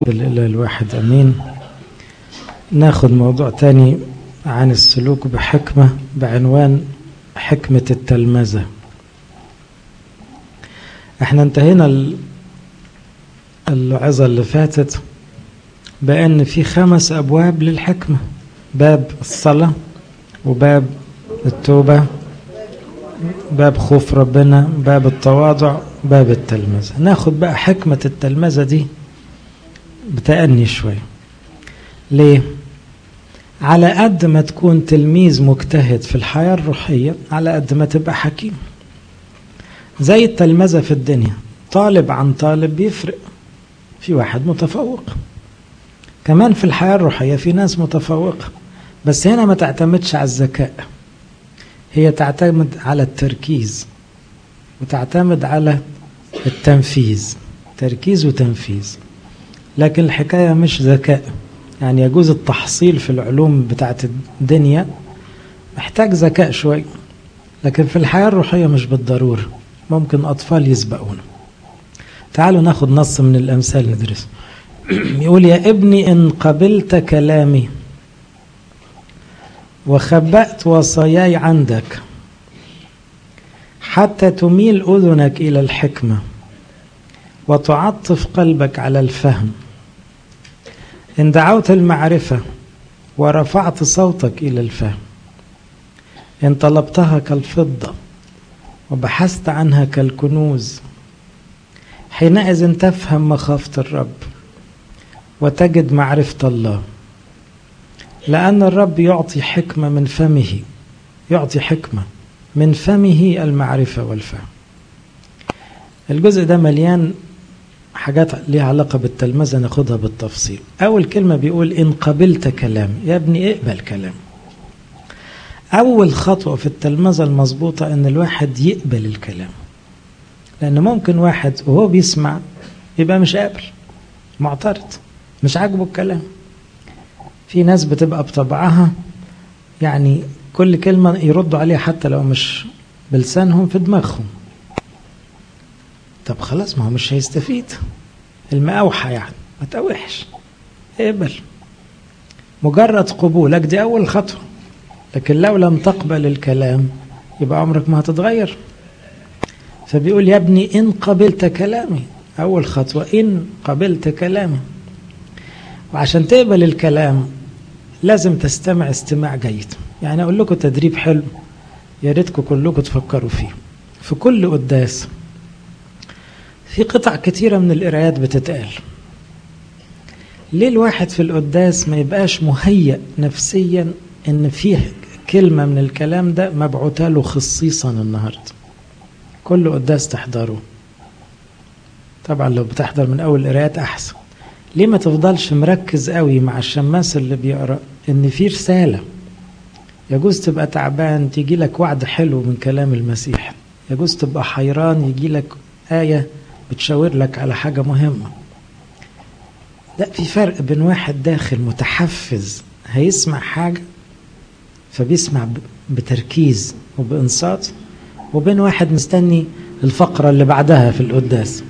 الإله الواحد أمين ناخد موضوع تاني عن السلوك بحكمة بعنوان حكمة التلمذة احنا انتهينا العظة اللي فاتت بأن في خمس أبواب للحكمة باب الصلاة وباب التوبة باب خوف ربنا باب التواضع باب التلمذة ناخد بقى حكمة التلمذة دي بتأني شوية ليه؟ على قد ما تكون تلميذ مجتهد في الحياة الروحية على قد ما تبقى حكيم زي التلمذة في الدنيا طالب عن طالب بيفرق في واحد متفوق كمان في الحياة الروحية في ناس متفوقة بس هنا ما تعتمدش على الذكاء هي تعتمد على التركيز وتعتمد على التنفيذ تركيز وتنفيذ لكن الحكاية مش ذكاء يعني يجوز التحصيل في العلوم بتاعت الدنيا محتاج ذكاء شوي لكن في الحياة الروحية مش بالضرورة ممكن أطفال يسبقونا تعالوا ناخد نص من الأمثال ندرسه يقول يا ابني إن قبلت كلامي وخبأت وصاياي عندك حتى تميل أذنك إلى الحكمة وتعطف قلبك على الفهم إن دعوت المعرفة ورفعت صوتك إلى الفهم إن طلبتها كالفضة وبحثت عنها كالكنوز حينئذ تفهم مخافة الرب وتجد معرفة الله لأن الرب يعطي حكمة من فمه يعطي حكمة من فمه المعرفة والفهم الجزء ده مليان حاجات ليها علاقة بالتلمذة ناخدها بالتفصيل أول كلمة بيقول إن قبلت كلام يا ابني اقبل كلام أول خطوة في التلمذة المظبوطة إن الواحد يقبل الكلام لأن ممكن واحد وهو بيسمع يبقى مش قابل معترض مش عاجبه الكلام في ناس بتبقى بطبعها يعني كل كلمة يردوا عليها حتى لو مش بلسانهم في دماغهم طب خلاص ما هو مش هيستفيد المقاوحة يعني ما تقاوحش اقبل مجرد قبولك دي أول خطوة لكن لو لم تقبل الكلام يبقى عمرك ما هتتغير فبيقول يا ابني إن قبلت كلامي أول خطوة إن قبلت كلامي وعشان تقبل الكلام لازم تستمع استماع جيد يعني أقول لكم تدريب حلو يا ريتكم كلكم تفكروا فيه في كل قداس في قطع كتيرة من القرايات بتتقال ليه الواحد في القداس ما يبقاش مهيأ نفسيا ان فيه كلمة من الكلام ده مبعوثة له خصيصا النهاردة كل قداس تحضره طبعا لو بتحضر من اول قرايات احسن ليه ما تفضلش مركز قوي مع الشماس اللي بيقرا ان في رسالة يجوز تبقى تعبان تيجي لك وعد حلو من كلام المسيح يجوز تبقى حيران يجي لك آية بتشاور لك على حاجة مهمة لا في فرق بين واحد داخل متحفز هيسمع حاجة فبيسمع بتركيز وبإنصات وبين واحد مستني الفقرة اللي بعدها في القداس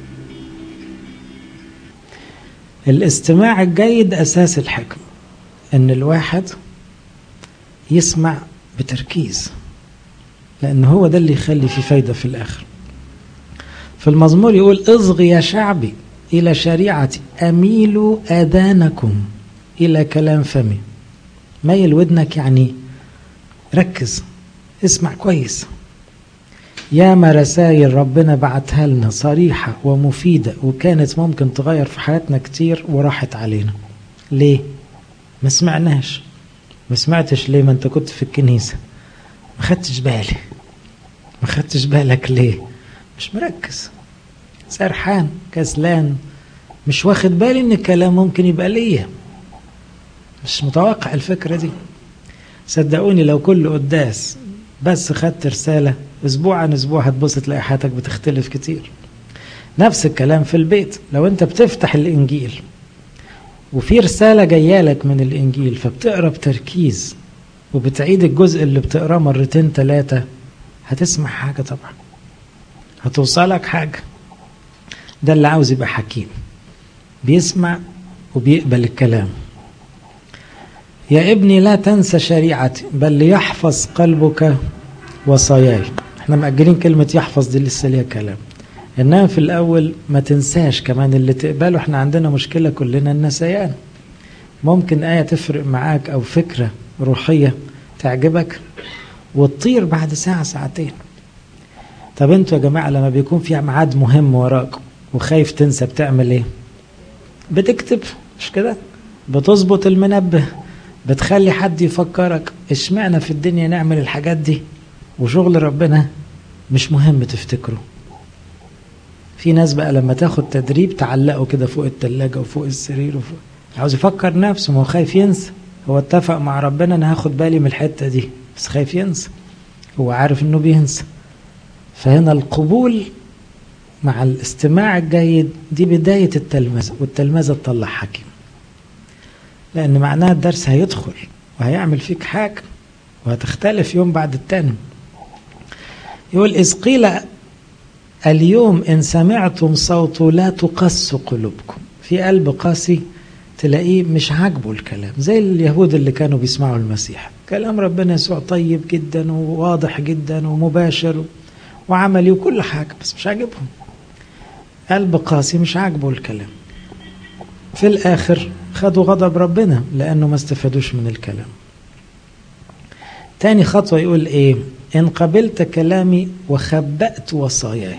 الاستماع الجيد أساس الحكمة إن الواحد يسمع بتركيز لأن هو ده اللي يخلي فيه فايدة في الآخر في المزمور يقول اصغي يا شعبي إلى شريعتي أميلوا آذانكم إلى كلام فمي ميل ودنك يعني ركز اسمع كويس ياما رسائل ربنا بعتها لنا صريحة ومفيدة وكانت ممكن تغير في حياتنا كتير وراحت علينا ليه؟ ما سمعناش ما سمعتش ليه ما انت كنت في الكنيسة ما خدتش بالي ما خدتش بالك ليه مش مركز سرحان كسلان مش واخد بالي ان الكلام ممكن يبقى ليا مش متوقع الفكرة دي صدقوني لو كل قداس بس خدت رسالة اسبوع عن اسبوع هتبص تلاقي حياتك بتختلف كتير نفس الكلام في البيت لو انت بتفتح الانجيل وفي رسالة جايالك من الانجيل فبتقرا بتركيز وبتعيد الجزء اللي بتقراه مرتين ثلاثة هتسمع حاجة طبعا هتوصلك حاجة ده اللي عاوز يبقى حكيم بيسمع وبيقبل الكلام يا ابني لا تنسى شريعتي بل ليحفظ قلبك وصاياي احنا مأجلين كلمة يحفظ دي لسه ليها كلام انما في الاول ما تنساش كمان اللي تقبله احنا عندنا مشكلة كلنا النسيان ممكن آية تفرق معاك او فكرة روحية تعجبك وتطير بعد ساعة ساعتين طب انتوا يا جماعة لما بيكون في ميعاد مهم وراكم وخايف تنسى بتعمل ايه بتكتب مش كده بتظبط المنبه بتخلي حد يفكرك اشمعنى في الدنيا نعمل الحاجات دي وشغل ربنا مش مهم تفتكره في ناس بقى لما تاخد تدريب تعلقه كده فوق التلاجة وفوق السرير وفوق عاوز يفكر نفسه ما هو خايف ينسى هو اتفق مع ربنا انا هاخد بالي من الحتة دي بس خايف ينسى هو عارف انه بينسى فهنا القبول مع الاستماع الجيد دي بداية التلمذة والتلمذة تطلع حكيم لأن معناها الدرس هيدخل وهيعمل فيك حاجة وهتختلف يوم بعد التاني يقول إذ قيل اليوم إن سمعتم صوته لا تقسوا قلوبكم في قلب قاسي تلاقيه مش عاجبه الكلام زي اليهود اللي كانوا بيسمعوا المسيح كلام ربنا يسوع طيب جدا وواضح جدا ومباشر وعملي وكل حاجة بس مش عاجبهم قلب قاسي مش عاجبه الكلام في الآخر خدوا غضب ربنا لأنه ما استفادوش من الكلام تاني خطوة يقول إيه إن قبلت كلامي وخبأت وصاياي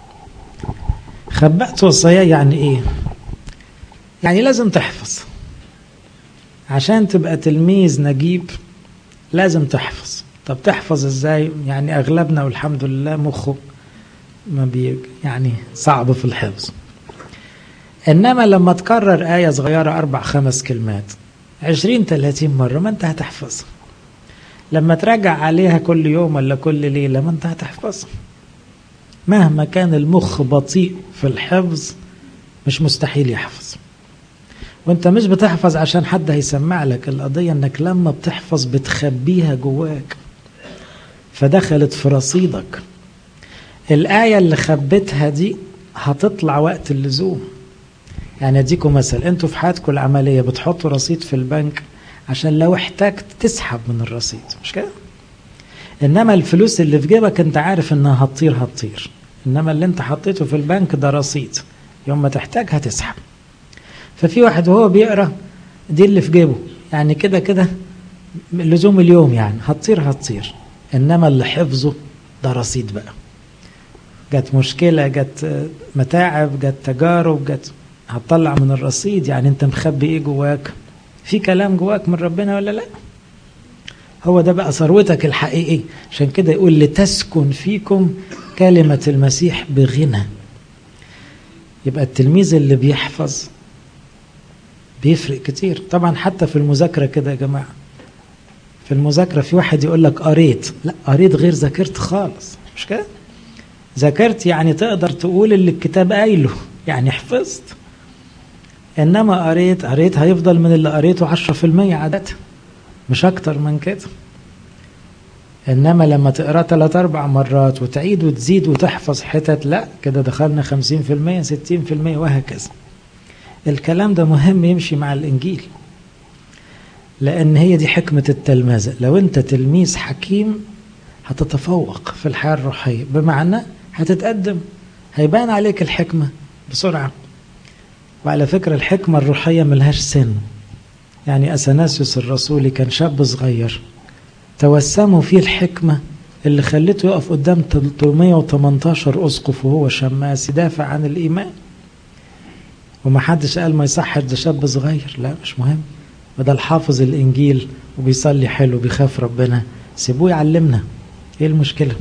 خبأت وصاياي يعني إيه يعني لازم تحفظ عشان تبقى تلميذ نجيب لازم تحفظ طب تحفظ ازاي يعني اغلبنا والحمد لله مخه ما بي يعني صعب في الحفظ انما لما تكرر آية صغيرة اربع خمس كلمات عشرين ثلاثين مرة ما انت هتحفظها لما تراجع عليها كل يوم ولا كل ليلة ما انت هتحفظها مهما كان المخ بطيء في الحفظ مش مستحيل يحفظ وانت مش بتحفظ عشان حد هيسمع لك القضية انك لما بتحفظ بتخبيها جواك فدخلت في رصيدك الآية اللي خبيتها دي هتطلع وقت اللزوم يعني اديكم مثل انتوا في حياتكم العملية بتحطوا رصيد في البنك عشان لو احتجت تسحب من الرصيد مش كده انما الفلوس اللي في جيبك انت عارف انها هتطير هتطير انما اللي انت حطيته في البنك ده رصيد يوم ما تحتاج هتسحب ففي واحد وهو بيقرا دي اللي في جيبه يعني كده كده لزوم اليوم يعني هتطير هتطير انما اللي حفظه ده رصيد بقى جت مشكلة جت متاعب جت تجارب جت هتطلع من الرصيد يعني انت مخبي ايه جواك في كلام جواك من ربنا ولا لا هو ده بقى ثروتك الحقيقي عشان كده يقول لتسكن فيكم كلمة المسيح بغنى يبقى التلميذ اللي بيحفظ بيفرق كتير طبعا حتى في المذاكرة كده يا جماعة في المذاكرة في واحد يقول لك قريت لا قريت غير ذاكرت خالص مش كده ذاكرت يعني تقدر تقول اللي الكتاب قايله يعني حفظت انما قريت قريت هيفضل من اللي قريته 10% عادة مش اكتر من كده انما لما تقرا ثلاث اربع مرات وتعيد وتزيد وتحفظ حتت لا كده دخلنا 50% 60% وهكذا الكلام ده مهم يمشي مع الانجيل لان هي دي حكمه التلمذه لو انت تلميذ حكيم هتتفوق في الحياه الروحيه بمعنى هتتقدم هيبان عليك الحكمه بسرعه وعلى فكره الحكمه الروحيه ملهاش سن يعني اثناسيوس الرسولي كان شاب صغير توسموا فيه الحكمه اللي خلته يقف قدام 318 اسقف وهو شماس يدافع عن الايمان وما حدش قال ما يصحش ده شاب صغير لا مش مهم بدل حافظ الانجيل وبيصلي حلو بيخاف ربنا سيبوه يعلمنا ايه المشكله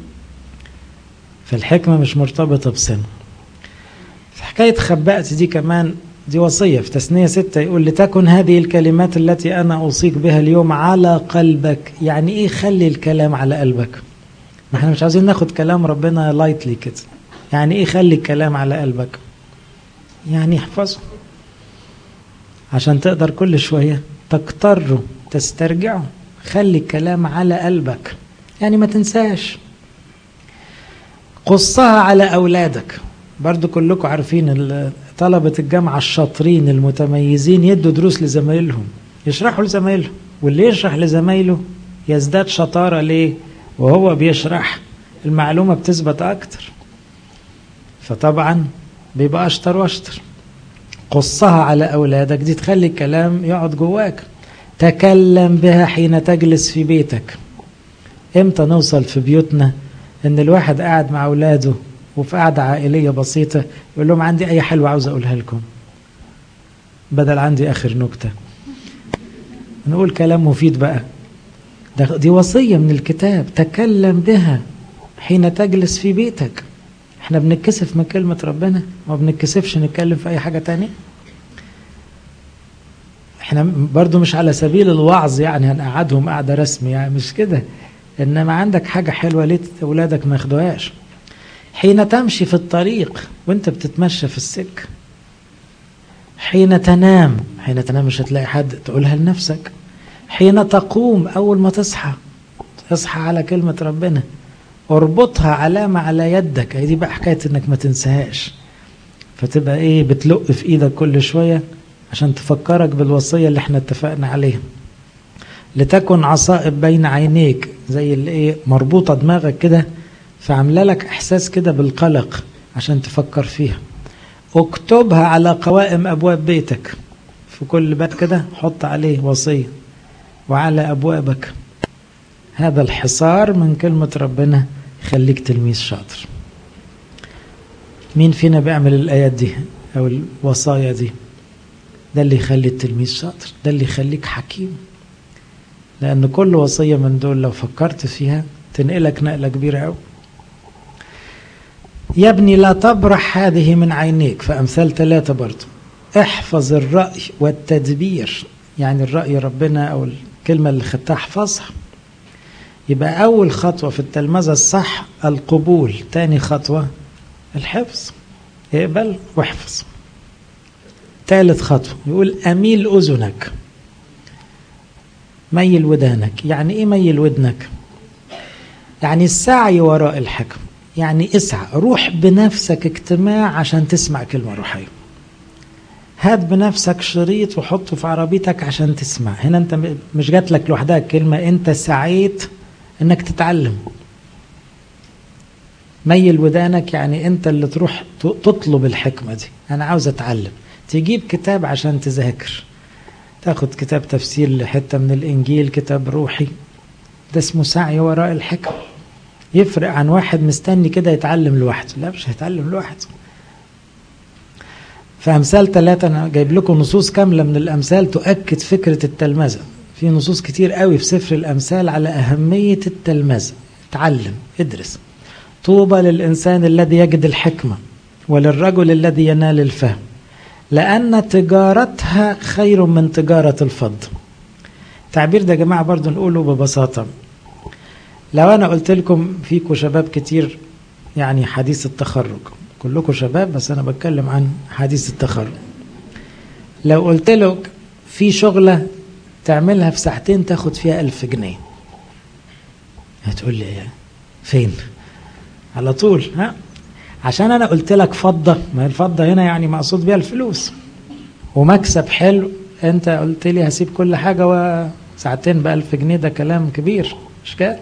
فالحكمه مش مرتبطه بسن في حكايه خبأت دي كمان دي وصية في تثنية ستة يقول لتكن هذه الكلمات التي أنا أوصيك بها اليوم على قلبك يعني إيه خلي الكلام على قلبك ما احنا مش عاوزين ناخد كلام ربنا لايتلي كده يعني إيه خلي الكلام على قلبك يعني احفظه عشان تقدر كل شوية تكتره تسترجعه خلي الكلام على قلبك يعني ما تنساش قصها على أولادك برضو كلكم عارفين طلبة الجامعة الشاطرين المتميزين يدوا دروس لزمايلهم يشرحوا لزمايلهم واللي يشرح لزمايله يزداد شطارة ليه وهو بيشرح المعلومة بتثبت أكتر فطبعا بيبقى أشطر وأشطر قصها على أولادك دي تخلي الكلام يقعد جواك تكلم بها حين تجلس في بيتك امتى نوصل في بيوتنا ان الواحد قاعد مع اولاده وفي قعده عائليه بسيطه يقول لهم عندي اي حلوه عاوز اقولها لكم بدل عندي اخر نكته نقول كلام مفيد بقى ده دي وصيه من الكتاب تكلم بها حين تجلس في بيتك احنا بنتكسف من كلمه ربنا ما بنتكسفش نتكلم في اي حاجه تانية احنا برضو مش على سبيل الوعظ يعني هنقعدهم قعده رسمي يعني مش كده انما عندك حاجه حلوه ليه اولادك ما ياخدوهاش حين تمشي في الطريق وانت بتتمشى في السكه حين تنام حين تنام مش هتلاقي حد تقولها لنفسك حين تقوم اول ما تصحى تصحى على كلمه ربنا اربطها علامه على يدك هي دي بقى حكايه انك ما تنساهاش فتبقى ايه بتلق في ايدك كل شويه عشان تفكرك بالوصيه اللي احنا اتفقنا عليها لتكن عصائب بين عينيك زي اللي ايه مربوطه دماغك كده فعامله لك احساس كده بالقلق عشان تفكر فيها اكتبها على قوائم ابواب بيتك في كل باب كده حط عليه وصيه وعلى ابوابك هذا الحصار من كلمه ربنا يخليك تلميذ شاطر مين فينا بيعمل الايات دي او الوصايا دي ده اللي يخلي التلميذ شاطر ده اللي يخليك حكيم لأن كل وصية من دول لو فكرت فيها تنقلك نقلة كبيرة أوي يا ابني لا تبرح هذه من عينيك فأمثال ثلاثة برضو احفظ الرأي والتدبير يعني الرأي ربنا أو الكلمة اللي خدتها احفظها يبقى أول خطوة في التلمذة الصح القبول تاني خطوة الحفظ اقبل واحفظ ثالث خطوة يقول أميل أذنك ميل ودانك يعني ايه ميل ودنك يعني السعي وراء الحكم يعني اسعى روح بنفسك اجتماع عشان تسمع كلمة روحية هات بنفسك شريط وحطه في عربيتك عشان تسمع هنا انت مش جات لك لوحدها الكلمة انت سعيت انك تتعلم ميل ودانك يعني انت اللي تروح تطلب الحكمة دي انا عاوز اتعلم تجيب كتاب عشان تذاكر تاخد كتاب تفسير لحتة من الإنجيل كتاب روحي ده اسمه سعي وراء الحكم يفرق عن واحد مستني كده يتعلم لوحده لا مش هيتعلم لوحده فأمثال ثلاثة أنا جايب لكم نصوص كاملة من الأمثال تؤكد فكرة التلمذة في نصوص كتير قوي في سفر الأمثال على أهمية التلمذة اتعلم ادرس طوبى للإنسان الذي يجد الحكمة وللرجل الذي ينال الفهم لأن تجارتها خير من تجارة الفضة التعبير ده يا جماعة برضو نقوله ببساطة لو أنا قلت لكم فيكم شباب كتير يعني حديث التخرج كلكم شباب بس أنا بتكلم عن حديث التخرج لو قلت لك في شغلة تعملها في ساعتين تاخد فيها ألف جنيه هتقول لي إيه فين على طول ها عشان انا قلت لك فضه ما هي الفضه هنا يعني مقصود بيها الفلوس ومكسب حلو انت قلت لي هسيب كل حاجه وساعتين ب 1000 جنيه ده كلام كبير مش كده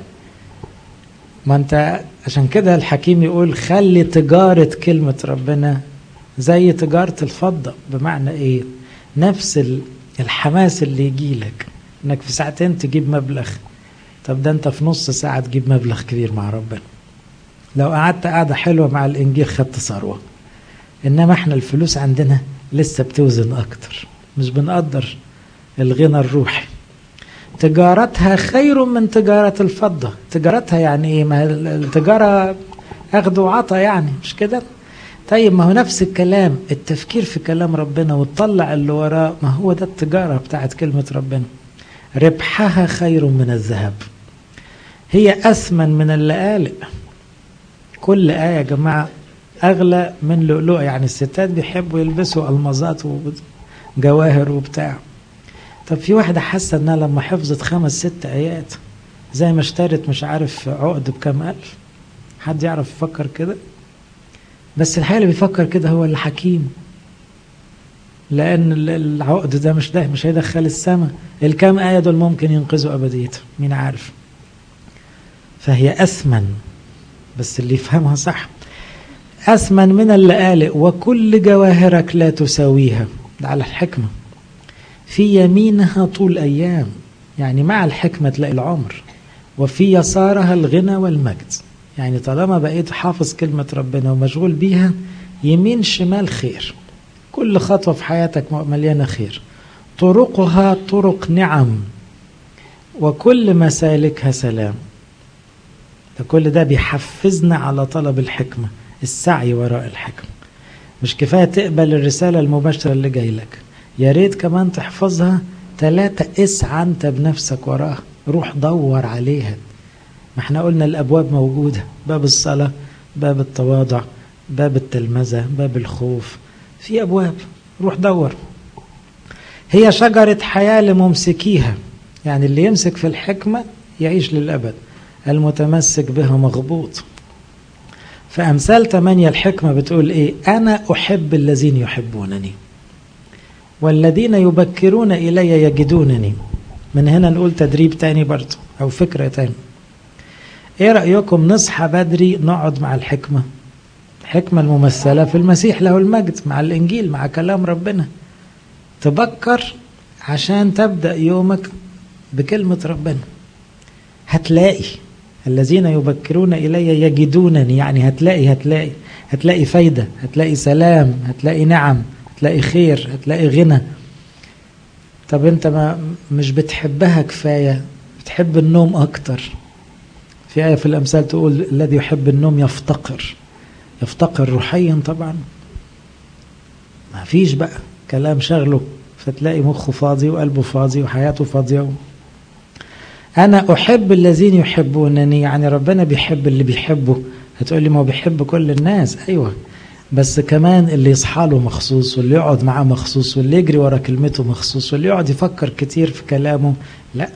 ما انت عشان كده الحكيم يقول خلي تجاره كلمه ربنا زي تجاره الفضه بمعنى ايه نفس الحماس اللي يجي لك انك في ساعتين تجيب مبلغ طب ده انت في نص ساعه تجيب مبلغ كبير مع ربنا لو قعدت قعدة حلوة مع الإنجيل خدت ثروة إنما إحنا الفلوس عندنا لسه بتوزن أكتر مش بنقدر الغنى الروحي تجارتها خير من تجارة الفضة تجارتها يعني إيه ما التجارة أخذ وعطى يعني مش كده طيب ما هو نفس الكلام التفكير في كلام ربنا وتطلع اللي وراه ما هو ده التجارة بتاعت كلمة ربنا ربحها خير من الذهب هي أثمن من اللآلئ كل آية يا جماعة أغلى من لؤلؤة يعني الستات بيحبوا يلبسوا ألمازات وجواهر وبتاع طب في واحدة حاسة إنها لما حفظت خمس ست آيات زي ما اشترت مش عارف عقد بكام ألف حد يعرف يفكر كده بس الحقيقة اللي بيفكر كده هو اللي حكيم لأن العقد ده مش ده مش هيدخل السماء الكام آية دول ممكن ينقذوا أبديته مين عارف فهي أثمن بس اللي يفهمها صح أثمن من اللآلئ وكل جواهرك لا تساويها ده على الحكمة في يمينها طول أيام يعني مع الحكمة تلاقي العمر وفي يسارها الغنى والمجد يعني طالما بقيت حافظ كلمة ربنا ومشغول بيها يمين شمال خير كل خطوة في حياتك مليانة خير طرقها طرق نعم وكل مسالكها سلام ده كل ده بيحفزنا على طلب الحكمة السعي وراء الحكمة مش كفاية تقبل الرسالة المباشرة اللي جاي لك يا ريت كمان تحفظها ثلاثة اسعى انت بنفسك وراها روح دور عليها ما احنا قلنا الابواب موجودة باب الصلاة باب التواضع باب التلمذة باب الخوف في ابواب روح دور هي شجرة حياة لممسكيها يعني اللي يمسك في الحكمة يعيش للأبد المتمسك بها مغبوط فأمثال ثمانية الحكمة بتقول إيه أنا أحب الذين يحبونني والذين يبكرون إلي يجدونني من هنا نقول تدريب تاني برضه أو فكرة تاني إيه رأيكم نصحى بدري نقعد مع الحكمة الحكمة الممثلة في المسيح له المجد مع الإنجيل مع كلام ربنا تبكر عشان تبدأ يومك بكلمة ربنا هتلاقي الذين يبكرون إلي يجدونني يعني هتلاقي هتلاقي هتلاقي فايدة هتلاقي سلام هتلاقي نعم هتلاقي خير هتلاقي غنى طب انت ما مش بتحبها كفاية بتحب النوم أكتر في آية في الأمثال تقول الذي يحب النوم يفتقر يفتقر روحيا طبعا ما فيش بقى كلام شغله فتلاقي مخه فاضي وقلبه فاضي وحياته فاضية أنا أحب الذين يحبونني يعني ربنا بيحب اللي بيحبه هتقول لي ما هو بيحب كل الناس أيوة بس كمان اللي يصحى له مخصوص واللي يقعد معاه مخصوص واللي يجري ورا كلمته مخصوص واللي يقعد يفكر كتير في كلامه لا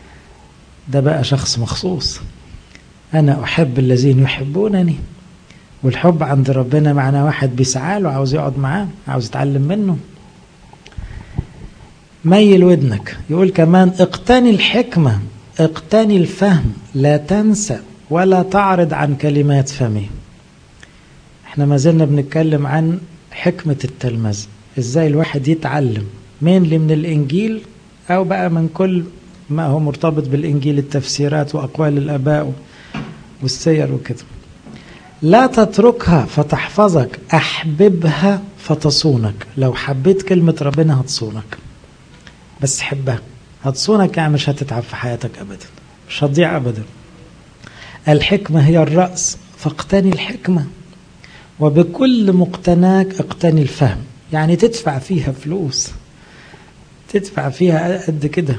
ده بقى شخص مخصوص أنا أحب الذين يحبونني والحب عند ربنا معناه واحد بيسعى له عاوز يقعد معاه عاوز يتعلم منه ميل ودنك يقول كمان اقتني الحكمة اقتني الفهم لا تنسى ولا تعرض عن كلمات فمي احنا ما زلنا بنتكلم عن حكمة التلمذة ازاي الواحد يتعلم مين اللي من الانجيل او بقى من كل ما هو مرتبط بالانجيل التفسيرات واقوال الاباء والسير وكده لا تتركها فتحفظك احببها فتصونك لو حبيت كلمة ربنا هتصونك بس حبها هتصونك يعني مش هتتعب في حياتك ابدا مش هتضيع ابدا الحكمة هي الرأس فاقتني الحكمة وبكل مقتناك اقتني الفهم يعني تدفع فيها فلوس تدفع فيها قد كده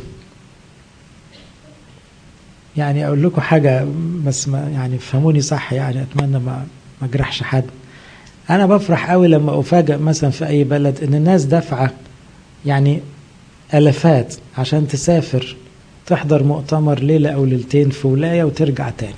يعني اقول لكم حاجة بس ما يعني فهموني صح يعني اتمنى ما ما اجرحش حد انا بفرح قوي لما افاجئ مثلا في اي بلد ان الناس دافعه يعني الافات عشان تسافر تحضر مؤتمر ليله او ليلتين في ولايه وترجع تاني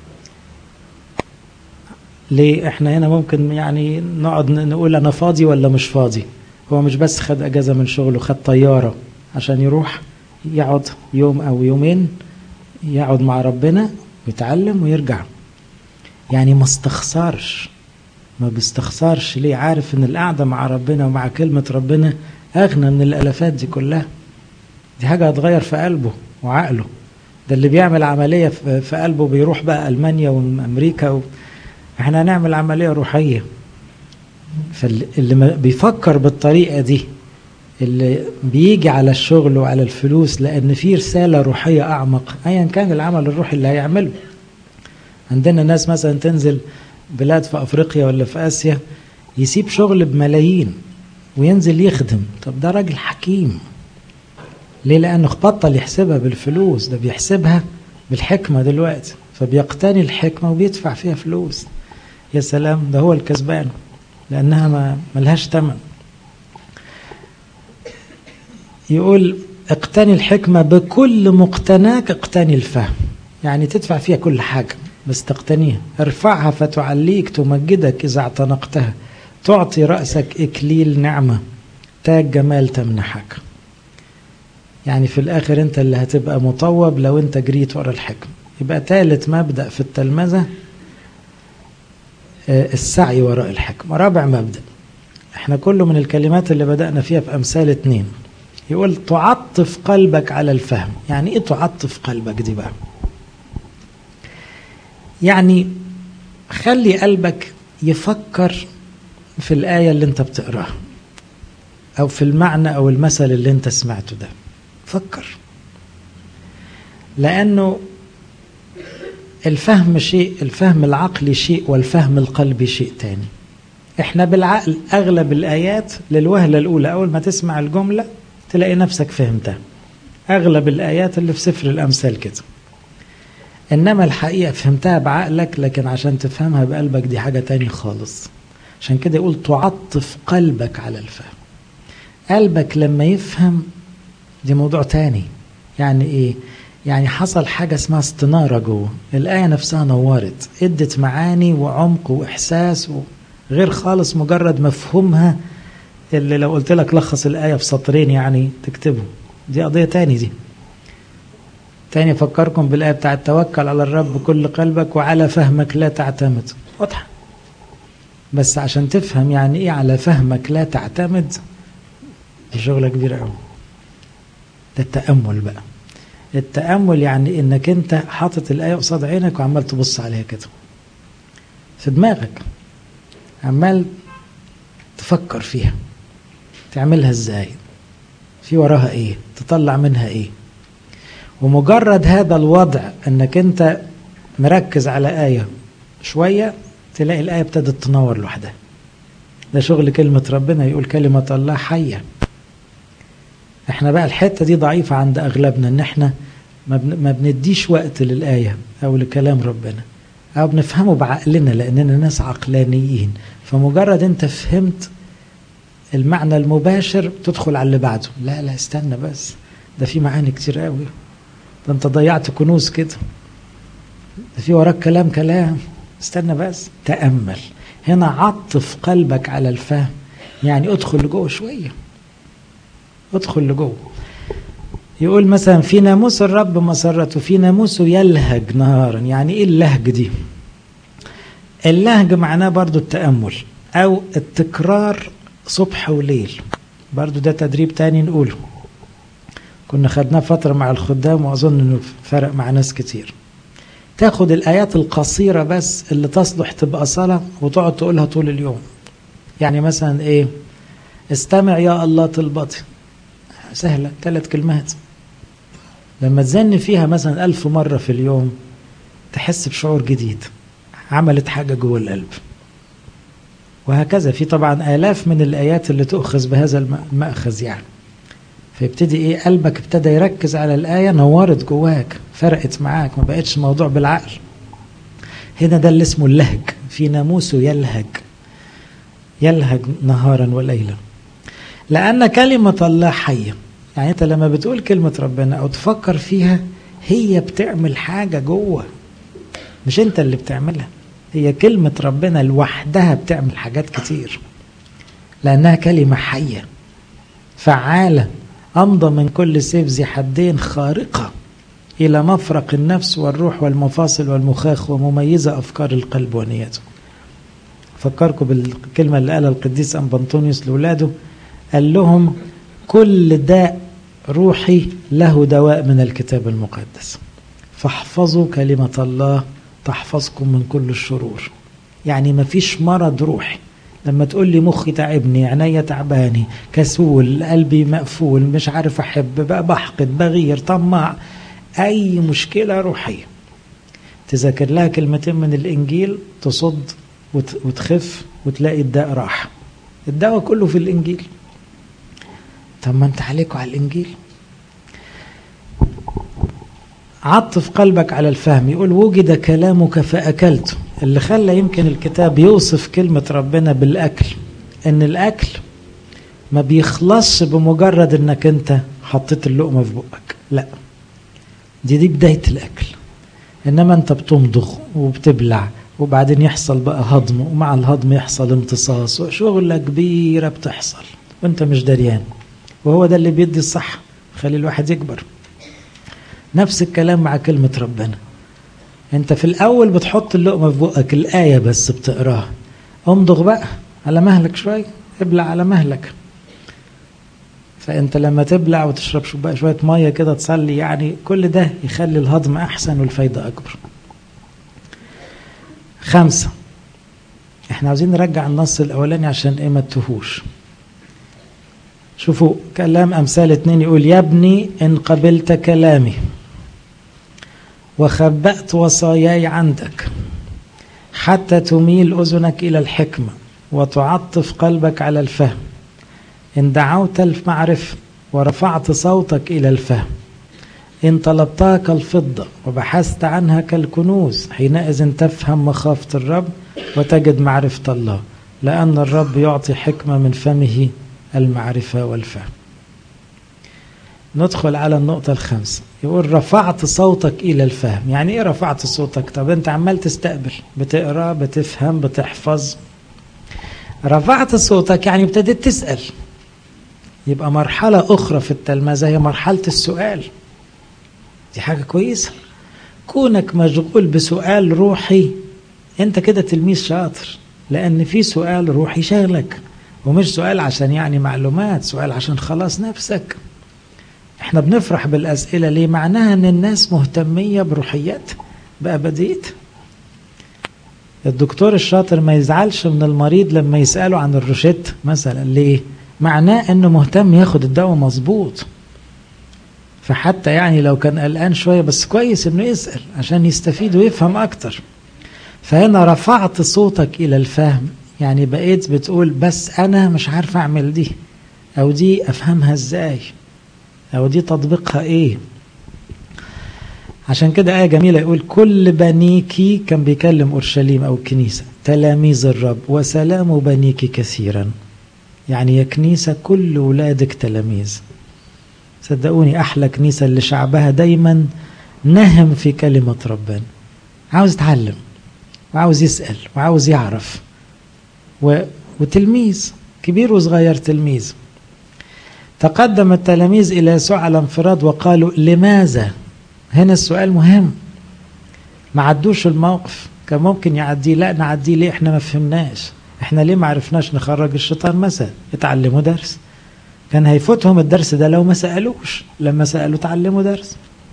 ليه احنا هنا ممكن يعني نقعد نقول انا فاضي ولا مش فاضي هو مش بس خد اجازه من شغله خد طياره عشان يروح يقعد يوم او يومين يقعد مع ربنا ويتعلم ويرجع يعني ما استخسرش ما بيستخسرش ليه عارف ان القعده مع ربنا ومع كلمه ربنا اغنى من الالافات دي كلها دي حاجه هتغير في قلبه وعقله ده اللي بيعمل عمليه في قلبه بيروح بقى المانيا وامريكا و... احنا هنعمل عمليه روحيه فاللي بيفكر بالطريقه دي اللي بيجي على الشغل وعلى الفلوس لان في رساله روحيه اعمق ايا كان العمل الروحي اللي هيعمله عندنا ناس مثلا تنزل بلاد في افريقيا ولا في اسيا يسيب شغل بملايين وينزل يخدم طب ده راجل حكيم ليه لانه بطل يحسبها بالفلوس ده بيحسبها بالحكمه دلوقتي فبيقتني الحكمه وبيدفع فيها فلوس يا سلام ده هو الكسبان لانها ما ملهاش ثمن يقول اقتني الحكمة بكل مقتناك اقتني الفهم يعني تدفع فيها كل حاجة بس تقتنيها ارفعها فتعليك تمجدك إذا اعتنقتها تعطي رأسك إكليل نعمة تاج جمال تمنحك يعني في الآخر أنت اللي هتبقى مطوب لو أنت جريت ورا الحكم يبقى ثالث مبدأ في التلمذة السعي وراء الحكمة رابع مبدأ احنا كله من الكلمات اللي بدأنا فيها في أمثال اتنين يقول تعطف قلبك على الفهم يعني ايه تعطف قلبك دي بقى يعني خلي قلبك يفكر في الآية اللي انت بتقراها أو في المعنى أو المثل اللي انت سمعته ده فكر لأنه الفهم شيء الفهم العقلي شيء والفهم القلبي شيء تاني احنا بالعقل اغلب الايات للوهله الاولى اول ما تسمع الجمله تلاقي نفسك فهمتها اغلب الايات اللي في سفر الامثال كده انما الحقيقه فهمتها بعقلك لكن عشان تفهمها بقلبك دي حاجه تاني خالص عشان كده يقول تعطف قلبك على الفهم قلبك لما يفهم دي موضوع تاني يعني ايه يعني حصل حاجة اسمها استنارة جوه الآية نفسها نورت ادت معاني وعمق وإحساس غير خالص مجرد مفهومها اللي لو قلت لك لخص الآية في سطرين يعني تكتبه دي قضية تاني دي تاني أفكركم بالآية بتاعت توكل على الرب بكل قلبك وعلى فهمك لا تعتمد واضحة بس عشان تفهم يعني إيه على فهمك لا تعتمد دي شغلة كبيرة قوي ده التأمل بقى التأمل يعني إنك أنت حاطط الآية قصاد عينك وعمال تبص عليها كده في دماغك عمال تفكر فيها تعملها ازاي في وراها ايه تطلع منها ايه ومجرد هذا الوضع انك انت مركز على آية شوية تلاقي الآية ابتدت تنور لوحدها ده شغل كلمة ربنا يقول كلمة الله حية احنا بقى الحتة دي ضعيفة عند أغلبنا ان احنا ما بنديش وقت للآية أو لكلام ربنا أو بنفهمه بعقلنا لأننا ناس عقلانيين فمجرد أنت فهمت المعنى المباشر تدخل على اللي بعده لا لا استنى بس ده في معاني كتير قوي ده أنت ضيعت كنوز كده ده في وراك كلام كلام استنى بس تأمل هنا عطف قلبك على الفهم يعني ادخل لجوه شوية ادخل لجوه يقول مثلا في ناموس الرب مسرته في ناموسه يلهج نهارا يعني ايه اللهج دي اللهج معناه برضو التأمل او التكرار صبح وليل برضو ده تدريب تاني نقوله كنا خدناه فترة مع الخدام وأظن أنه فرق مع ناس كتير تاخد الآيات القصيرة بس اللي تصلح تبقى صلاة وتقعد تقولها طول اليوم يعني مثلا إيه استمع يا الله طلبتي سهلة ثلاث كلمات لما تزن فيها مثلا ألف مرة في اليوم تحس بشعور جديد عملت حاجة جوه القلب وهكذا في طبعا آلاف من الآيات اللي تؤخذ بهذا المأخذ يعني فيبتدي ايه قلبك ابتدى يركز على الآية نورت جواك فرقت معاك ما بقتش موضوع بالعقل هنا ده اللي اسمه اللهج في ناموسه يلهج يلهج نهارا وليلا لأن كلمة الله حية يعني أنت لما بتقول كلمة ربنا أو تفكر فيها هي بتعمل حاجة جوه مش أنت اللي بتعملها هي كلمة ربنا لوحدها بتعمل حاجات كتير لأنها كلمة حية فعالة أمضى من كل سيف ذي حدين خارقة إلى مفرق النفس والروح والمفاصل والمخاخ ومميزة أفكار القلب ونيته فكركم بالكلمة اللي قالها القديس أنبنطونيوس لأولاده قال لهم كل داء روحي له دواء من الكتاب المقدس فاحفظوا كلمة الله تحفظكم من كل الشرور يعني ما فيش مرض روحي لما تقول لي مخي تعبني عينيا تعباني كسول قلبي مقفول مش عارف احب بقى بحقد بغير طماع اي مشكله روحيه تذاكر لها كلمتين من الانجيل تصد وتخف وتلاقي الداء راح الدواء كله في الانجيل طب ما انت عليكوا على الانجيل عطف قلبك على الفهم يقول وجد كلامك فاكلته اللي خلى يمكن الكتاب يوصف كلمة ربنا بالأكل إن الأكل ما بيخلصش بمجرد إنك أنت حطيت اللقمة في بقك لا دي دي بداية الأكل إنما أنت بتمضغ وبتبلع وبعدين يحصل بقى هضم ومع الهضم يحصل امتصاص وشغلة كبيرة بتحصل وانت مش دريان وهو ده اللي بيدي الصح خلي الواحد يكبر نفس الكلام مع كلمة ربنا انت في الاول بتحط اللقمة في بقك الآية بس بتقراها امضغ بقى على مهلك شوية ابلع على مهلك فانت لما تبلع وتشرب بقى شوية مية كده تصلي يعني كل ده يخلي الهضم احسن والفايدة اكبر خمسة احنا عاوزين نرجع النص الاولاني عشان ايه ما تتوهوش شوفوا كلام امثال اتنين يقول يا ابني ان قبلت كلامي وخبأت وصاياي عندك حتى تميل اذنك الى الحكمه وتعطف قلبك على الفهم ان دعوت المعرفه ورفعت صوتك الى الفهم إن طلبتها كالفضة وبحثت عنها كالكنوز حينئذ تفهم مخافة الرب وتجد معرفة الله لأن الرب يعطي حكمة من فمه المعرفة والفهم ندخل على النقطة الخامسة يقول رفعت صوتك إلى الفهم يعني إيه رفعت صوتك طب أنت عمال تستقبل بتقرأ بتفهم بتحفظ رفعت صوتك يعني ابتديت تسأل يبقى مرحلة أخرى في التلمذة هي مرحلة السؤال دي حاجة كويسة كونك مشغول بسؤال روحي انت كده تلميذ شاطر لان في سؤال روحي شغلك ومش سؤال عشان يعني معلومات سؤال عشان خلاص نفسك احنا بنفرح بالاسئله ليه معناها ان الناس مهتميه بروحيات بابديه الدكتور الشاطر ما يزعلش من المريض لما يساله عن الروشيت مثلا ليه معناه انه مهتم ياخد الدواء مظبوط فحتى يعني لو كان قلقان شويه بس كويس انه يسال عشان يستفيد ويفهم اكتر فهنا رفعت صوتك الى الفهم يعني بقيت بتقول بس انا مش عارف اعمل دي او دي افهمها ازاي او دي تطبيقها ايه عشان كده آية جميلة يقول كل بنيكي كان بيكلم أورشليم أو الكنيسة تلاميذ الرب وسلام بنيك كثيرا يعني يا كنيسة كل ولادك تلاميذ صدقوني أحلى كنيسة اللي شعبها دايما نهم في كلمة ربنا عاوز يتعلم وعاوز يسأل وعاوز يعرف و... وتلميذ كبير وصغير تلميذ تقدم التلاميذ إلى يسوع على انفراد وقالوا لماذا هنا السؤال مهم ما عدوش الموقف كان ممكن يعديه لا نعديه ليه احنا ما فهمناش احنا ليه ما عرفناش نخرج الشيطان مثلا اتعلموا درس كان هيفوتهم الدرس ده لو ما سألوش لما سألوا تعلموا درس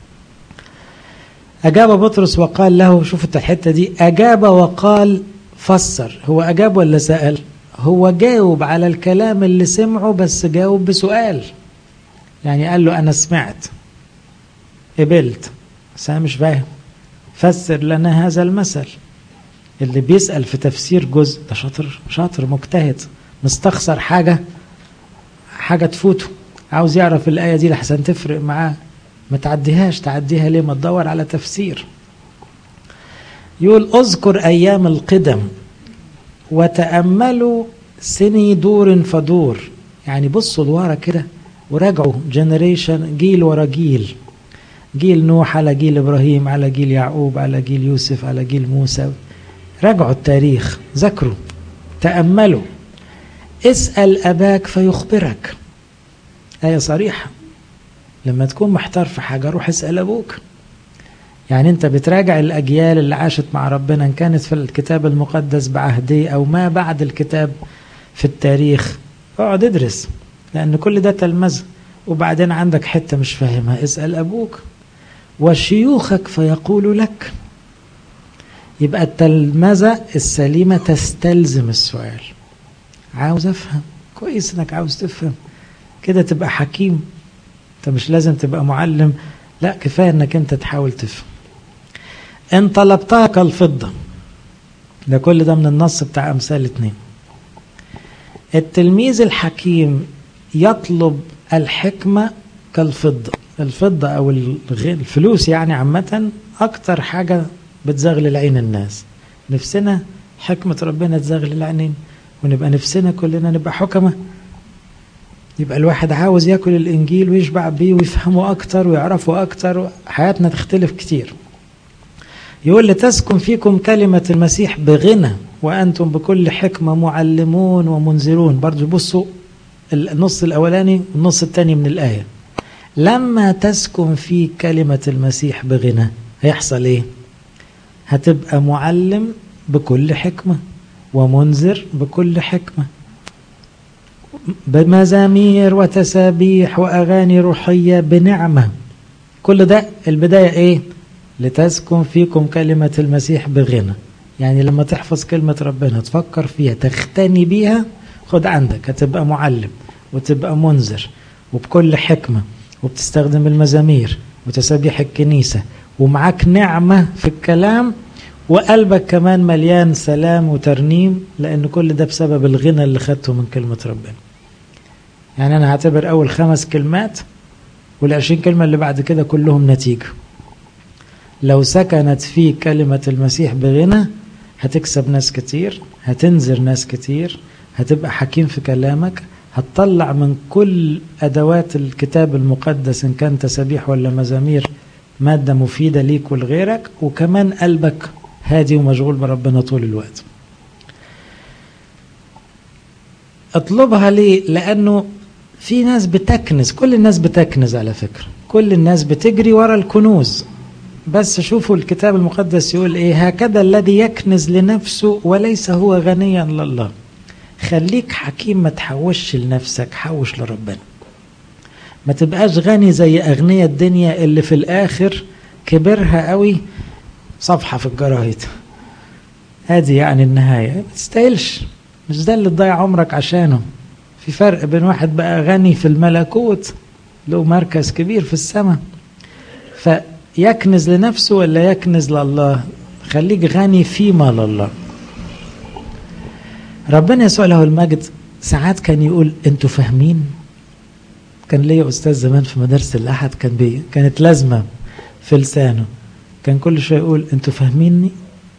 أجاب بطرس وقال له شوفوا الحتة دي أجاب وقال فسر هو أجاب ولا سأل هو جاوب على الكلام اللي سمعه بس جاوب بسؤال يعني قال له أنا سمعت قبلت بس أنا مش فاهم فسر لنا هذا المثل اللي بيسأل في تفسير جزء ده شاطر شاطر مجتهد مستخسر حاجة حاجة تفوته عاوز يعرف الآية دي لحسن تفرق معاه ما تعديهاش تعديها ليه ما تدور على تفسير يقول اذكر أيام القدم وتأملوا سني دور فدور يعني بصوا لورا كده وراجعوا جنريشن جيل ورا جيل جيل نوح على جيل إبراهيم على جيل يعقوب على جيل يوسف على جيل موسى راجعوا التاريخ ذاكروا تأملوا اسأل أباك فيخبرك آية صريحة لما تكون محتار في حاجة روح اسأل أبوك يعني أنت بتراجع الأجيال اللي عاشت مع ربنا إن كانت في الكتاب المقدس بعهديه أو ما بعد الكتاب في التاريخ اقعد ادرس لأن كل ده تلمذة وبعدين عندك حتة مش فاهمها اسأل أبوك وشيوخك فيقول لك يبقى التلمذة السليمة تستلزم السؤال عاوز أفهم كويس إنك عاوز تفهم كده تبقى حكيم انت مش لازم تبقى معلم لا كفايه انك انت تحاول تفهم ان طلبتها كالفضه ده كل ده من النص بتاع امثال اتنين التلميذ الحكيم يطلب الحكمه كالفضه الفضه او الفلوس يعني عامه اكتر حاجه بتزغلل عين الناس نفسنا حكمه ربنا تزغلل العينين ونبقى نفسنا كلنا نبقى حكمه يبقى الواحد عاوز ياكل الانجيل ويشبع بيه ويفهمه اكتر ويعرفه اكتر حياتنا تختلف كتير يقول لتسكن فيكم كلمة المسيح بغنى وأنتم بكل حكمة معلمون ومنذرون برضو بصوا النص الأولاني والنص الثاني من الآية لما تسكن في كلمة المسيح بغنى هيحصل ايه هتبقى معلم بكل حكمة ومنذر بكل حكمة بمزامير وتسابيح وأغاني روحية بنعمة كل ده البداية ايه لتسكن فيكم كلمة المسيح بغنى يعني لما تحفظ كلمة ربنا تفكر فيها تختني بيها خد عندك هتبقى معلم وتبقى منذر وبكل حكمة وبتستخدم المزامير وتسابيح الكنيسة ومعاك نعمة في الكلام وقلبك كمان مليان سلام وترنيم لأن كل ده بسبب الغنى اللي خدته من كلمة ربنا يعني أنا هعتبر أول خمس كلمات والعشرين كلمة اللي بعد كده كلهم نتيجة لو سكنت فيه كلمة المسيح بغنى هتكسب ناس كتير هتنذر ناس كتير هتبقى حكيم في كلامك هتطلع من كل أدوات الكتاب المقدس إن كان تسابيح ولا مزامير مادة مفيدة ليك ولغيرك وكمان قلبك هادي ومشغول بربنا طول الوقت اطلبها ليه لأنه في ناس بتكنز كل الناس بتكنز على فكرة كل الناس بتجري ورا الكنوز بس شوفوا الكتاب المقدس يقول ايه هكذا الذي يكنز لنفسه وليس هو غنيا لله خليك حكيم ما تحوش لنفسك حوش لربنا ما تبقاش غني زي أغنياء الدنيا اللي في الآخر كبرها قوي صفحة في الجرايد هذه يعني النهاية ما تستاهلش مش ده اللي تضيع عمرك عشانه في فرق بين واحد بقى غني في الملكوت له مركز كبير في السماء فيكنز لنفسه ولا يكنز لله خليك غني فيما لله ربنا يسوع له المجد ساعات كان يقول انتوا فاهمين كان ليا استاذ زمان في مدارس الاحد كان بي كانت لازمه في لسانه كان كل شويه يقول انتوا فاهميني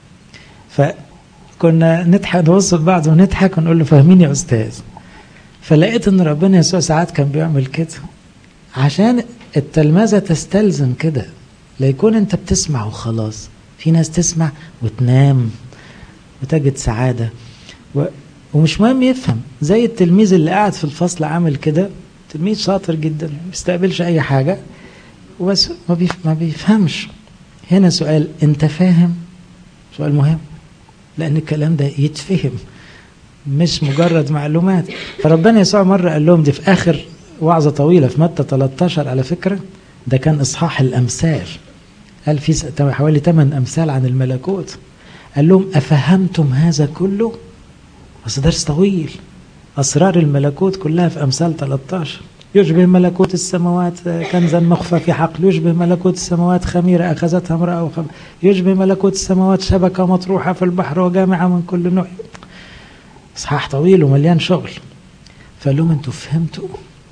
فكنا نضحك نبص لبعض ونضحك ونقول له فاهمين يا استاذ فلقيت ان ربنا يسوع ساعات كان بيعمل كده عشان التلمذه تستلزم كده لا يكون انت بتسمع وخلاص في ناس تسمع وتنام وتجد سعاده و... ومش مهم يفهم زي التلميذ اللي قاعد في الفصل عامل كده تلميذ شاطر جدا ما بيستقبلش اي حاجه وبس ما, بيف... ما بيفهمش هنا سؤال انت فاهم سؤال مهم لان الكلام ده يتفهم مش مجرد معلومات فربنا يسوع مره قال لهم دي في اخر وعظه طويله في متى 13 على فكره ده كان اصحاح الامثال قال في حوالي 8 امثال عن الملكوت قال لهم افهمتم هذا كله بس درس طويل أسرار الملكوت كلها في أمثال 13 يشبه ملكوت السماوات كنزا مخفى في حقل يشبه ملكوت السماوات خميرة أخذتها امرأة وخم يشبه ملكوت السماوات شبكة مطروحة في البحر وجامعة من كل نوع إصحاح طويل ومليان شغل فقال لهم أنتوا فهمتوا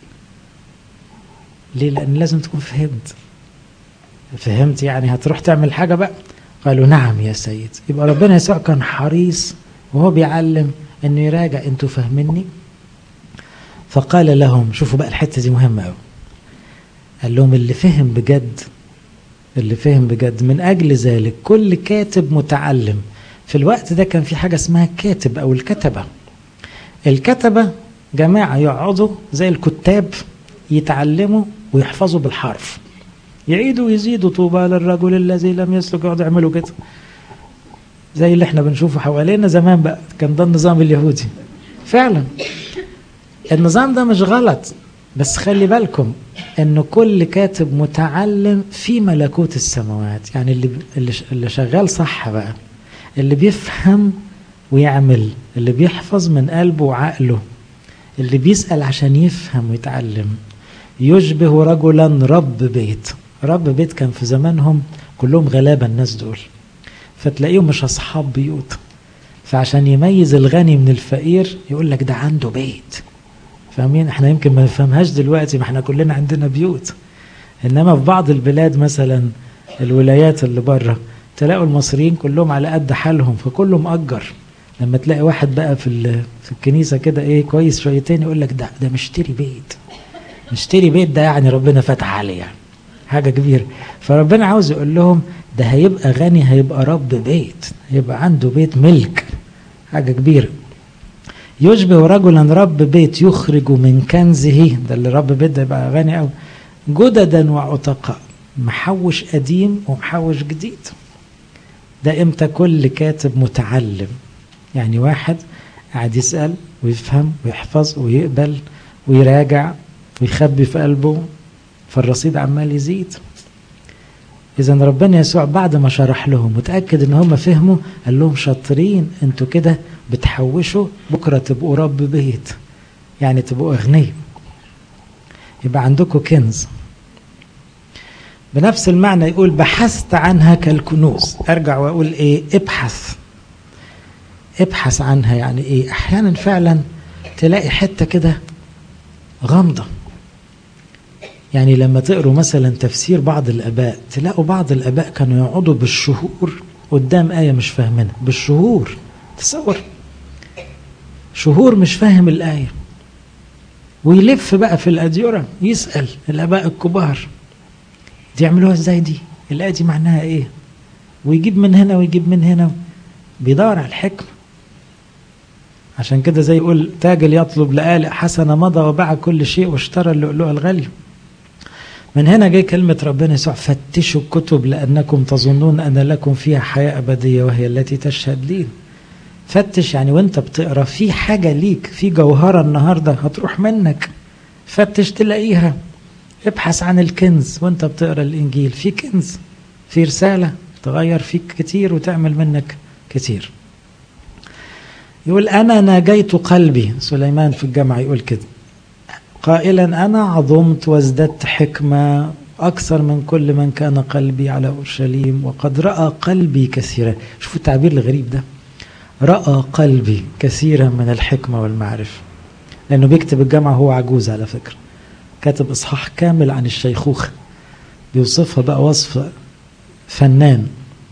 ليه لأن لازم تكون فهمت فهمت يعني هتروح تعمل حاجة بقى قالوا نعم يا سيد يبقى ربنا يسوع كان حريص وهو بيعلم انه يراجع انتوا فاهميني فقال لهم شوفوا بقى الحته دي مهمه قوي قال لهم اللي فهم بجد اللي فهم بجد من اجل ذلك كل كاتب متعلم في الوقت ده كان في حاجه اسمها كاتب او الكتبه الكتبه جماعه يقعدوا زي الكتاب يتعلموا ويحفظوا بالحرف يعيدوا ويزيدوا طوبى للرجل الذي لم يسلك يقعدوا يعملوا كده زي اللي احنا بنشوفه حوالينا زمان بقى كان ده النظام اليهودي فعلا النظام ده مش غلط بس خلي بالكم ان كل كاتب متعلم في ملكوت السماوات يعني اللي اللي شغال صح بقى اللي بيفهم ويعمل اللي بيحفظ من قلبه وعقله اللي بيسأل عشان يفهم ويتعلم يشبه رجلا رب بيت رب بيت كان في زمانهم كلهم غلابة الناس دول فتلاقيهم مش أصحاب بيوت فعشان يميز الغني من الفقير يقول لك ده عنده بيت فاهمين احنا يمكن ما نفهمهاش دلوقتي ما احنا كلنا عندنا بيوت انما في بعض البلاد مثلا الولايات اللي بره تلاقوا المصريين كلهم على قد حالهم فكله مأجر لما تلاقي واحد بقى في في الكنيسه كده ايه كويس شويتين يقول لك ده ده مشتري بيت مشتري بيت ده يعني ربنا فتح عليه يعني حاجه كبيره فربنا عاوز يقول لهم ده هيبقى غني هيبقى رب بيت هيبقى عنده بيت ملك حاجه كبيره يشبه رجلا رب بيت يخرج من كنزه ده اللي رب بيت ده يبقى غني قوي جددا وعتقاء محوش قديم ومحوش جديد ده امتى كل كاتب متعلم يعني واحد قاعد يسأل ويفهم ويحفظ ويقبل ويراجع ويخبي في قلبه فالرصيد عمال يزيد إذا ربنا يسوع بعد ما شرح لهم متأكد إن هم فهموا قال لهم شاطرين أنتوا كده بتحوشوا بكرة تبقوا رب بيت يعني تبقوا أغنياء يبقى عندكم كنز بنفس المعنى يقول بحثت عنها كالكنوز أرجع وأقول إيه ابحث ابحث عنها يعني إيه أحيانا فعلا تلاقي حتة كده غامضة يعني لما تقروا مثلا تفسير بعض الآباء تلاقوا بعض الآباء كانوا يقعدوا بالشهور قدام آية مش فاهمينها بالشهور تصور شهور مش فاهم الآية ويلف بقى في الأديرة يسأل الآباء الكبار دي يعملوها ازاي دي الآية دي معناها ايه ويجيب من هنا ويجيب من هنا بيدور على الحكمة عشان كده زي يقول تاجل يطلب لآلئ حسنة مضى وباع كل شيء واشترى اللؤلؤ الغالي من هنا جاي كلمة ربنا يسوع فتشوا الكتب لأنكم تظنون أن لكم فيها حياة أبدية وهي التي تشهد لي فتش يعني وانت بتقرا في حاجة ليك في جوهرة النهاردة هتروح منك فتش تلاقيها ابحث عن الكنز وانت بتقرا الإنجيل في كنز في رسالة تغير فيك كتير وتعمل منك كتير يقول أنا ناجيت قلبي سليمان في الجامعة يقول كده قائلا أنا عظمت وازددت حكمة أكثر من كل من كان قلبي على أورشليم وقد رأى قلبي كثيرا شوفوا التعبير الغريب ده رأى قلبي كثيرا من الحكمة والمعرفة لأنه بيكتب الجامعة هو عجوز على فكرة كاتب إصحاح كامل عن الشيخوخة بيوصفها بقى وصف فنان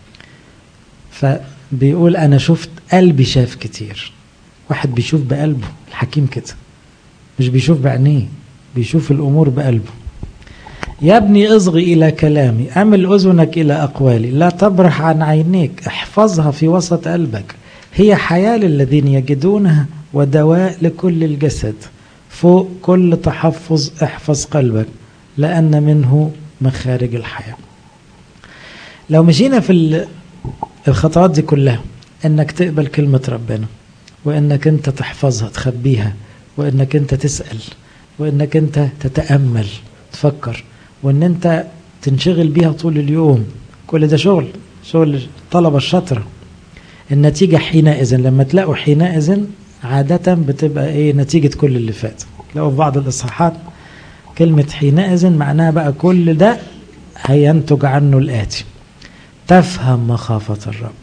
فبيقول أنا شفت قلبي شاف كتير واحد بيشوف بقلبه الحكيم كده مش بيشوف بعينيه بيشوف الأمور بقلبه يا ابني اصغي إلى كلامي أمل أذنك إلى أقوالي لا تبرح عن عينيك احفظها في وسط قلبك هي حياة للذين يجدونها ودواء لكل الجسد فوق كل تحفظ احفظ قلبك لأن منه مخارج الحياة لو مشينا في الخطوات دي كلها انك تقبل كلمة ربنا وانك انت تحفظها تخبيها وانك انت تسأل وانك انت تتأمل تفكر وان انت تنشغل بيها طول اليوم كل ده شغل شغل الطلبة الشاطرة النتيجة حينئذ لما تلاقوا حينئذ عادة بتبقى ايه نتيجة كل اللي فات تلاقوا في بعض الإصحاحات كلمة حينئذ معناها بقى كل ده هينتج عنه الآتي تفهم مخافة الرب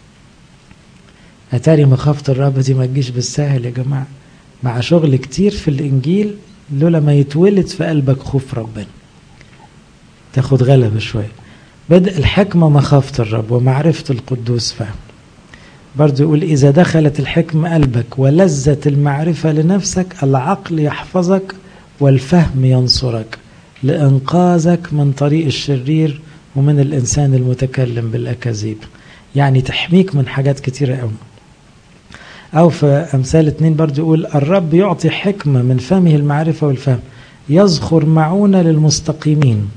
أتاري مخافة الرب دي ما تجيش بالسهل يا جماعة مع شغل كتير في الإنجيل لولا ما يتولد في قلبك خوف ربنا تاخد غلبة شوية بدء الحكمة مخافة الرب ومعرفة القدوس فهم برضو يقول إذا دخلت الحكمة قلبك ولذة المعرفة لنفسك العقل يحفظك والفهم ينصرك لإنقاذك من طريق الشرير ومن الإنسان المتكلم بالأكاذيب يعني تحميك من حاجات كتيرة قوي أو في أمثال اتنين برضو يقول الرب يعطي حكمة من فمه المعرفة والفهم يزخر معونة للمستقيمين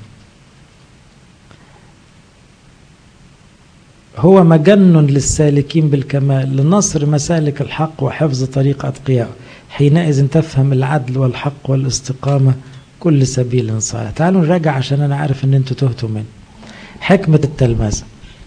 هو مجن للسالكين بالكمال لنصر مسالك الحق وحفظ طريق أتقياء حينئذ تفهم العدل والحق والاستقامة كل سبيل صالح تعالوا نراجع عشان أنا عارف أن أنتوا تهتوا مني حكمة التلمذة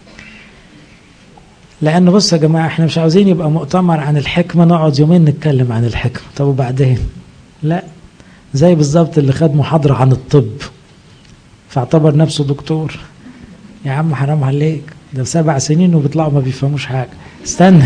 لأن بصوا يا جماعة احنا مش عاوزين يبقى مؤتمر عن الحكمة نقعد يومين نتكلم عن الحكمة طب وبعدين لا زي بالظبط اللي خد محاضرة عن الطب فاعتبر نفسه دكتور يا عم حرام عليك ده سبع سنين وبيطلعوا ما بيفهموش حاجة استنى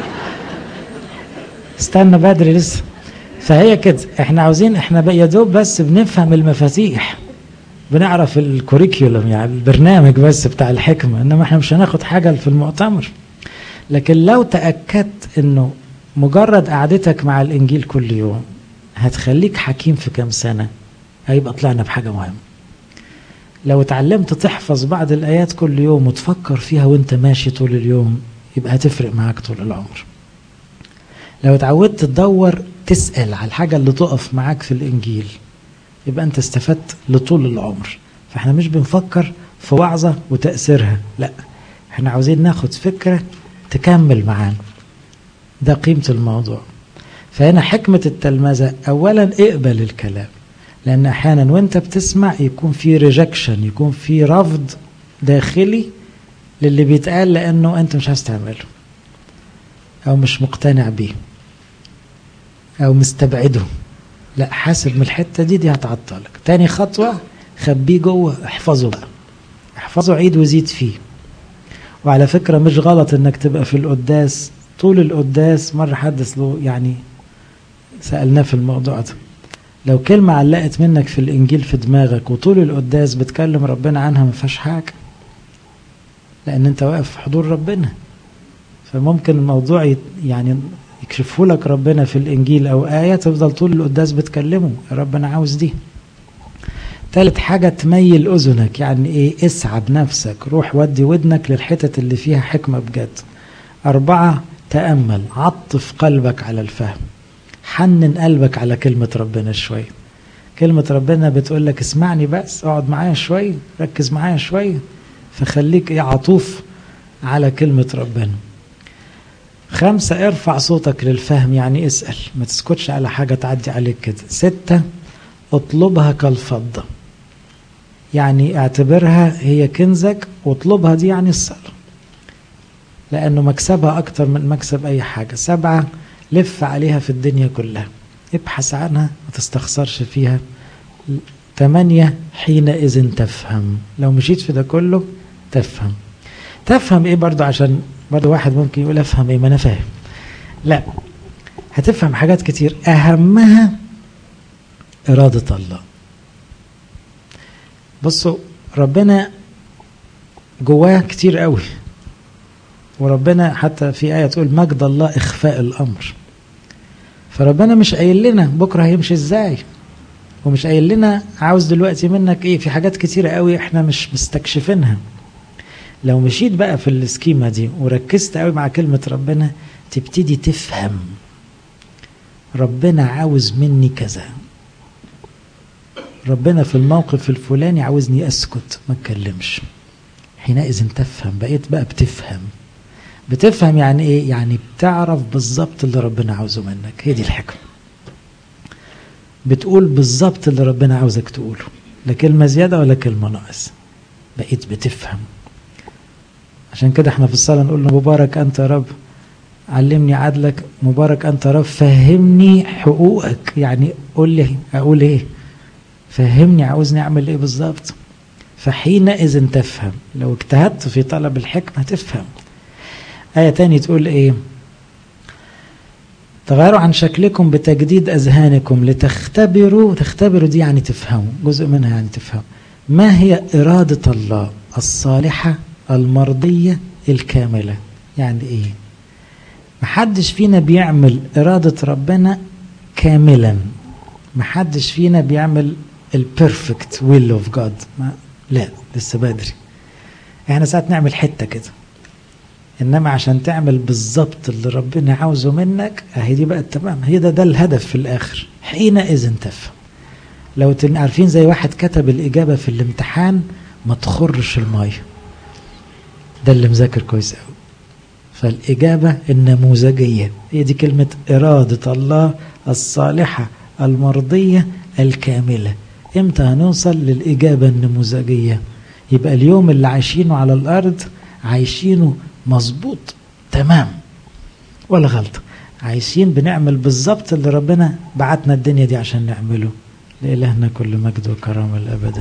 استنى بدري لسه فهي كده احنا عاوزين احنا بقى يا دوب بس بنفهم المفاتيح بنعرف الكوريكيولم يعني البرنامج بس بتاع الحكمة انما احنا مش هناخد حاجة في المؤتمر لكن لو تأكدت انه مجرد قعدتك مع الانجيل كل يوم هتخليك حكيم في كام سنة هيبقى طلعنا بحاجة مهمة لو اتعلمت تحفظ بعض الآيات كل يوم وتفكر فيها وانت ماشي طول اليوم يبقى هتفرق معاك طول العمر لو اتعودت تدور تسأل على الحاجة اللي تقف معاك في الإنجيل يبقى أنت استفدت لطول العمر فاحنا مش بنفكر في وعظة وتأثيرها لا احنا عاوزين ناخد فكرة تكمل معانا ده قيمة الموضوع فهنا حكمة التلمذة أولا اقبل الكلام لأن أحيانا وأنت بتسمع يكون في ريجكشن يكون في رفض داخلي للي بيتقال لأنه أنت مش عايز تعمله أو مش مقتنع بيه أو مستبعده لا حاسب من الحتة دي دي هتعطلك تاني خطوة خبيه جوه احفظه بقى احفظه عيد وزيد فيه وعلى فكرة مش غلط انك تبقى في القداس طول القداس مرة حدث له يعني سألناه في الموضوع ده لو كلمة علقت منك في الإنجيل في دماغك وطول القداس بتكلم ربنا عنها ما فيهاش حاجة لأن أنت واقف في حضور ربنا فممكن الموضوع يعني يكشفه لك ربنا في الإنجيل أو آية تفضل طول القداس بتكلمه يا رب أنا عاوز دي تالت حاجة تميل أذنك يعني إيه اسعى بنفسك روح ودي ودنك للحتت اللي فيها حكمة بجد أربعة تأمل عطف قلبك على الفهم حنن قلبك على كلمة ربنا شوية كلمة ربنا بتقول لك اسمعني بس اقعد معايا شوية ركز معايا شوية فخليك ايه عطوف على كلمة ربنا خمسة ارفع صوتك للفهم يعني اسأل ما تسكتش على حاجة تعدي عليك كده ستة اطلبها كالفضة يعني اعتبرها هي كنزك واطلبها دي يعني الصلاة لأنه مكسبها أكتر من مكسب أي حاجة سبعة لف عليها في الدنيا كلها ابحث عنها ما تستخسرش فيها ثمانية حينئذ تفهم لو مشيت في ده كله تفهم تفهم ايه برضو عشان برضو واحد ممكن يقول افهم ايه ما انا فاهم لا هتفهم حاجات كتير اهمها إرادة الله بصوا ربنا جواه كتير قوي وربنا حتى في آية تقول مجد الله إخفاء الأمر فربنا مش قايل لنا بكرة هيمشي إزاي ومش قايل لنا عاوز دلوقتي منك إيه في حاجات كتيرة قوي إحنا مش مستكشفينها لو مشيت بقى في السكيمة دي وركزت قوي مع كلمة ربنا تبتدي تفهم ربنا عاوز مني كذا ربنا في الموقف الفلاني عاوزني اسكت ما اتكلمش حينئذ تفهم بقيت بقى بتفهم بتفهم يعني ايه يعني بتعرف بالظبط اللي ربنا عاوزه منك هي دي الحكمه بتقول بالظبط اللي ربنا عاوزك تقوله لا كلمه زياده ولا كلمه ناقص بقيت بتفهم عشان كده احنا في الصلاه نقول له مبارك انت يا رب علمني عدلك مبارك انت يا رب فهمني حقوقك يعني قول لي اقول ايه فهمني عاوزني اعمل ايه بالظبط فحينئذ تفهم لو اجتهدت في طلب الحكمة تفهم آية تاني تقول ايه تغيروا عن شكلكم بتجديد أذهانكم لتختبروا تختبروا دي يعني تفهموا جزء منها يعني تفهم ما هي إرادة الله الصالحة المرضية الكاملة يعني ايه محدش فينا بيعمل إرادة ربنا كاملا محدش فينا بيعمل البيرفكت ويل اوف جاد لا لسه بدري احنا ساعات نعمل حته كده انما عشان تعمل بالظبط اللي ربنا عاوزه منك اهي دي بقى تمام هي ده ده الهدف في الاخر حينئذ تفهم لو عارفين زي واحد كتب الاجابه في الامتحان ما تخرش الميه ده اللي مذاكر كويس قوي فالاجابه النموذجيه هي دي كلمه اراده الله الصالحه المرضيه الكامله امتى هنوصل للإجابة النموذجية يبقى اليوم اللي عايشينه على الأرض عايشينه مظبوط تمام ولا غلطة عايشين بنعمل بالظبط اللي ربنا بعتنا الدنيا دي عشان نعمله لإلهنا كل مجد وكرامة الأبد